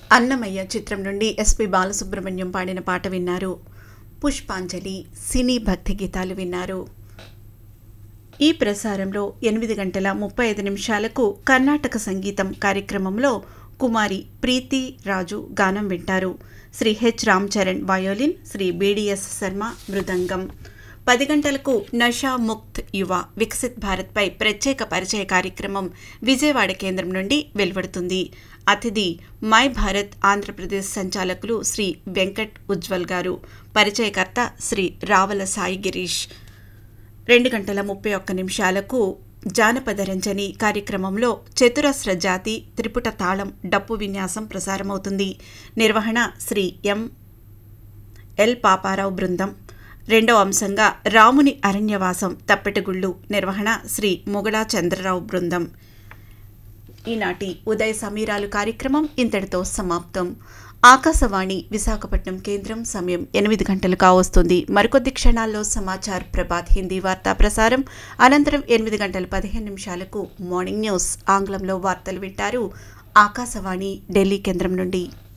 అన్నమయ్య చిత్రం నుండి ఎస్పి బాలసుబ్రహ్మణ్యం పాడిన పాట విన్నారు పుష్పాంజలి సినీ భక్తి గీతాలు విన్నారు ఈ ప్రసారంలో ఎనిమిది గంటల ముప్పై ఐదు నిమిషాలకు కర్ణాటక సంగీతం కార్యక్రమంలో కుమారి ప్రీతి రాజు గానం వింటారు Sri H Ram Charan violin Sri BDS Sharma మృదంగం పది గంటలకు నషా ముక్త్ యువ వికసిత్ భారత్పై ప్రత్యేక పరిచయ కార్యక్రమం విజయవాడ కేంద్రం నుండి వెలువడుతుంది అతిథి మై భారత్ ఆంధ్రప్రదేశ్ సంచాలకులు శ్రీ వెంకట్ ఉజ్వల్ గారు పరిచయకర్త శ్రీ రావల సాయి గిరీష్ రెండు గంటల ముప్పై ఒక్క నిమిషాలకు జానపద రంజని కార్యక్రమంలో చతురస్ర జాతి త్రిపుట తాళం డప్పు విన్యాసం ప్రసారమవుతుంది నిర్వహణ శ్రీ ఎం ఎల్ పాపారావు బృందం రెండవ అంశంగా రాముని అరణ్యవాసం తప్పెటగుళ్ళు నిర్వహణ శ్రీ మొగడా చంద్రరావు బృందం ఈనాటి ఉదయ సమీరాలు కార్యక్రమం ఇంతటితో సమాప్తం ఆకాశవాణి విశాఖపట్నం కేంద్రం సమయం ఎనిమిది గంటలు కావస్తుంది మరికొద్ది క్షణాల్లో సమాచార్ ప్రభాత్ హిందీ వార్తా ప్రసారం అనంతరం ఎనిమిది గంటల పదిహేను నిమిషాలకు మార్నింగ్ న్యూస్ ఆంగ్లంలో వార్తలు వింటారు ఆకాశవాణి ఢిల్లీ కేంద్రం నుండి